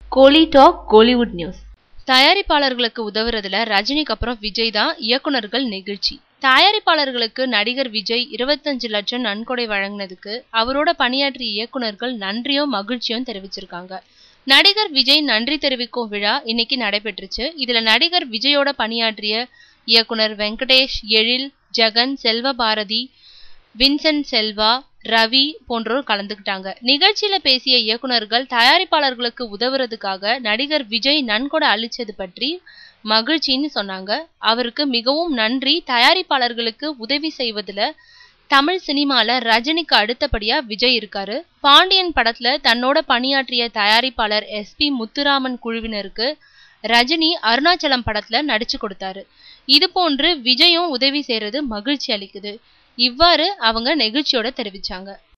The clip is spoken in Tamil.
கோலி டாக் கோலிவுட் நியூஸ் தயாரிப்பாளர்களுக்கு உதவுறதுல ரஜினிக்கு அப்புறம் விஜய் தான் இயக்குனர்கள் நெகிழ்ச்சி தயாரிப்பாளர்களுக்கு நடிகர் விஜய் இருபத்தஞ்சு லட்சம் நன்கொடை வழங்கினதுக்கு அவரோட பணியாற்றிய இயக்குனர்கள் நன்றியும் மகிழ்ச்சியும் தெரிவிச்சிருக்காங்க நடிகர் விஜய் நன்றி தெரிவிக்கும் விழா இன்னைக்கு நடைபெற்றுச்சு இதுல நடிகர் விஜயோட பணியாற்றிய இயக்குனர் வெங்கடேஷ் எழில் ஜெகன் செல்வபாரதி வின்சென்ட் செல்வா ரவி போன்றோர் கலந்துக்கிட்டாங்க நிகழ்ச்சியில பேசிய இயக்குனர்கள் தயாரிப்பாளர்களுக்கு உதவுறதுக்காக நடிகர் விஜய் நன்கொடை அளிச்சது பற்றி மகிழ்ச்சின்னு சொன்னாங்க அவருக்கு மிகவும் நன்றி தயாரிப்பாளர்களுக்கு உதவி செய்வதுல தமிழ் சினிமால ரஜினிக்கு அடுத்தபடியா விஜய் இருக்காரு பாண்டியன் படத்துல தன்னோட பணியாற்றிய தயாரிப்பாளர் எஸ் பி முத்துராமன் குழுவினருக்கு ரஜினி அருணாச்சலம் படத்துல நடிச்சு கொடுத்தாரு இது போன்று விஜயும் உதவி செய்யறது மகிழ்ச்சி அளிக்குது இவ்வாறு அவங்க நெகிழ்ச்சியோட தெரிவிச்சாங்க